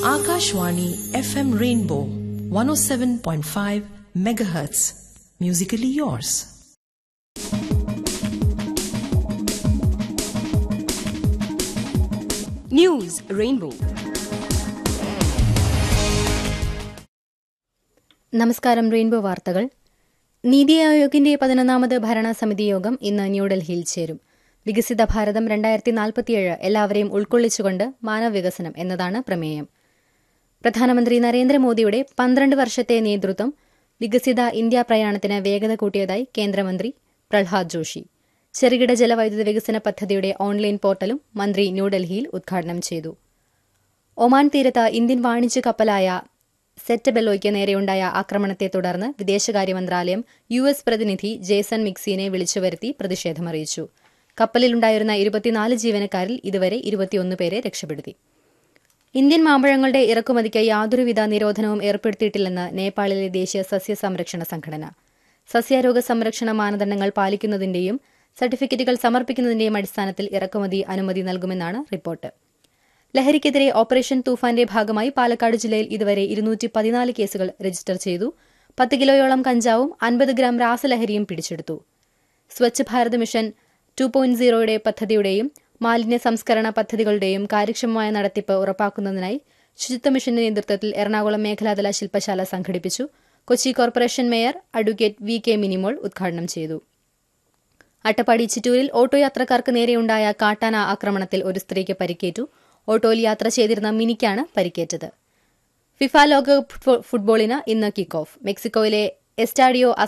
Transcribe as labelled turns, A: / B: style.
A: Akashwani FM Rainbow 107.5 megahertz. Musically yours.
B: News rainbow
C: നമസ്കാരം rainbow വാർത്തകൾ നീതി ആയോഗിന്റെ പതിനൊന്നാമത് ഭരണസമിതി യോഗം ഇന്ന് ന്യൂഡൽഹിയിൽ ചേരും വികസിത ഭാരതം രണ്ടായിരത്തി നാൽപ്പത്തിയേഴ് എല്ലാവരെയും ഉൾക്കൊള്ളിച്ചുകൊണ്ട് മാനവവികസനം എന്നതാണ് പ്രമേയം പ്രധാനമന്ത്രി നരേന്ദ്രമോദിയുടെ പന്ത്രണ്ട് വർഷത്തെ നേതൃത്വം വികസിത ഇന്ത്യ പ്രയാണത്തിന് വേഗത കൂട്ടിയതായി കേന്ദ്രമന്ത്രി പ്രഹ്ലാദ് ജോഷി ചെറുകിട ജലവൈദ്യുത വികസന പദ്ധതിയുടെ ഓൺലൈൻ പോർട്ടലും മന്ത്രി ന്യൂഡൽഹിയിൽ ഉദ്ഘാടനം ചെയ്തു ഒമാൻ തീരത്ത് ഇന്ത്യൻ വാണിജ്യ കപ്പലായ സെറ്റബെല്ലോയ്ക്ക് നേരെയുണ്ടായ ആക്രമണത്തെ തുടർന്ന് വിദേശകാര്യ മന്ത്രാലയം യു എസ് പ്രതിനിധി ജേസൺ മിക്സിനെ വിളിച്ചുവരുത്തി പ്രതിഷേധമറിയിച്ചു കപ്പലിലുണ്ടായിരുന്ന ഇരുപത്തിനാല് ജീവനക്കാരിൽ ഇതുവരെ ഇരുപത്തിയൊന്ന് പേരെ രക്ഷപ്പെടുത്തി ഇന്ത്യൻ മാമ്പഴങ്ങളുടെ ഇറക്കുമതിക്ക് യാതൊരുവിധ നിരോധനവും ഏർപ്പെടുത്തിയിട്ടില്ലെന്ന് നേപ്പാളിലെ ദേശീയ സസ്യ സംരക്ഷണ സംഘടന സസ്യാരോഗ സംരക്ഷണ മാനദണ്ഡങ്ങൾ പാലിക്കുന്നതിന്റെയും സർട്ടിഫിക്കറ്റുകൾ സമർപ്പിക്കുന്നതിന്റെയും അടിസ്ഥാനത്തിൽ ഇറക്കുമതി അനുമതി നൽകുമെന്നാണ് റിപ്പോർട്ട് ലഹരിക്കെതിരെ ഓപ്പറേഷൻ തൂഫാന്റെ ഭാഗമായി പാലക്കാട് ജില്ലയിൽ ഇതുവരെ ഇരുന്നൂറ്റി പതിനാല് കേസുകൾ രജിസ്റ്റർ ചെയ്തു പത്ത് കിലോയോളം കഞ്ചാവും അൻപത് ഗ്രാം രാസലഹരിയും പിടിച്ചെടുത്തു Swachh Bharat mission two point സീറോയുടെ പദ്ധതിയുടെയും മാലിന്യ സംസ്കരണ പദ്ധതികളുടെയും കാര്യക്ഷമമായ നടത്തിപ്പ് ഉറപ്പാക്കുന്നതിനായി ശുചിത്വ മിഷന്റെ നേതൃത്വത്തിൽ എറണാകുളം മേഖലാതല ശില്പശാല സംഘടിപ്പിച്ചു Kochi corporation mayor advocate V K Minimol ഉദ്ഘാടനം ചെയ്തു അട്ടപ്പാടി ചിറ്റൂരിൽ ഓട്ടോ യാത്രക്കാർക്ക് നേരെയുണ്ടായ കാട്ടാന ആക്രമണത്തിൽ ഒരു സ്ത്രീക്ക് പരിക്കേറ്റു ഓട്ടോയിൽ യാത്ര ചെയ്തിരുന്ന മിനിക്കാണ് പരിക്കേറ്റത് ഫിഫ ലോകകപ്പ് ഫുട്ബോളിന് ഇന്ന് കിക്ക് ഓഫ് മെക്സിക്കോയിലെ എസ്റ്റാഡിയോ